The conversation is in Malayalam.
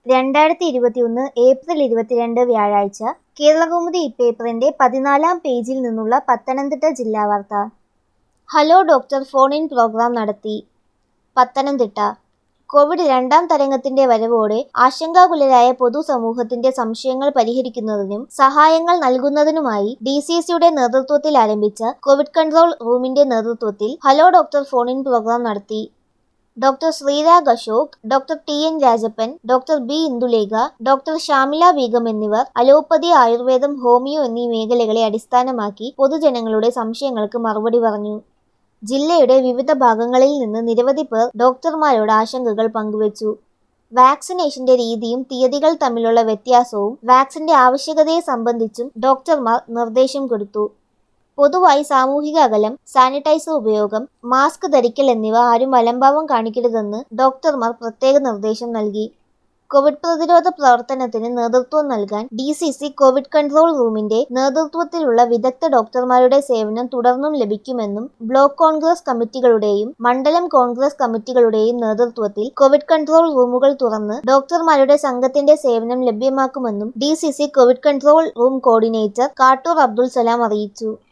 രണ്ടായിരത്തി ഇരുപത്തിയൊന്ന് ഏപ്രിൽ ഇരുപത്തിരണ്ട് വ്യാഴാഴ്ച കേരളകൗമുദി ഇപ്പേപ്പറിന്റെ പതിനാലാം പേജിൽ നിന്നുള്ള പത്തനംതിട്ട ജില്ലാ വാർത്ത hello doctor phone in programme നടത്തി പത്തനംതിട്ട കോവിഡ് രണ്ടാം തരംഗത്തിന്റെ വരവോടെ ആശങ്കാകുലരായ പൊതുസമൂഹത്തിന്റെ സംശയങ്ങൾ പരിഹരിക്കുന്നതിനും സഹായങ്ങൾ നൽകുന്നതിനുമായി ഡി സി സിയുടെ നേതൃത്വത്തിൽ ആരംഭിച്ച കോവിഡ് കൺട്രോൾ റൂമിന്റെ നേതൃത്വത്തിൽ hello doctor phone in programme നടത്തി doctor Sreerag Ashok doctor T N Rajappan doctor B Indulekha doctor Shamila Beegum എന്നിവർ അലോപ്പതി ആയുർവേദം ഹോമിയോ എന്നീ മേഖലകളെ അടിസ്ഥാനമാക്കി പൊതുജനങ്ങളുടെ സംശയങ്ങൾക്ക് മറുപടി പറഞ്ഞു ജില്ലയുടെ വിവിധ ഭാഗങ്ങളിൽ നിന്ന് നിരവധി പേർ ഡോക്ടർമാരോട് ആശങ്കകൾ പങ്കുവച്ചു വാക്സിനേഷന്റെ രീതിയും തീയതികൾ തമ്മിലുള്ള വ്യത്യാസവും വാക്സിന്റെ ആവശ്യകതയെ സംബന്ധിച്ചും ഡോക്ടർമാർ നിർദ്ദേശം കൊടുത്തു പൊതുവായി സാമൂഹിക അകലം സാനിറ്റൈസർ ഉപയോഗം മാസ്ക് ധരിക്കൽ എന്നിവ ആരും അലംഭാവം കാണിക്കരുതെന്ന് ഡോക്ടർമാർ പ്രത്യേക നിർദ്ദേശം നൽകി കോവിഡ് പ്രതിരോധ പ്രവർത്തനത്തിന് നേതൃത്വം നൽകാൻ D C C covid control റൂമിന്റെ നേതൃത്വത്തിലുള്ള വിദഗ്ധ ഡോക്ടർമാരുടെ സേവനം തുടർന്നും ലഭിക്കുമെന്നും ബ്ലോക്ക് കോൺഗ്രസ് കമ്മിറ്റികളുടെയും മണ്ഡലം കോൺഗ്രസ് കമ്മിറ്റികളുടെയും നേതൃത്വത്തിൽ കോവിഡ് കൺട്രോൾ റൂമുകൾ തുറന്ന് ഡോക്ടർമാരുടെ സംഘത്തിന്റെ സേവനം ലഭ്യമാക്കുമെന്നും D C C covid control room coordinator Kattoor Abdul Salam അറിയിച്ചു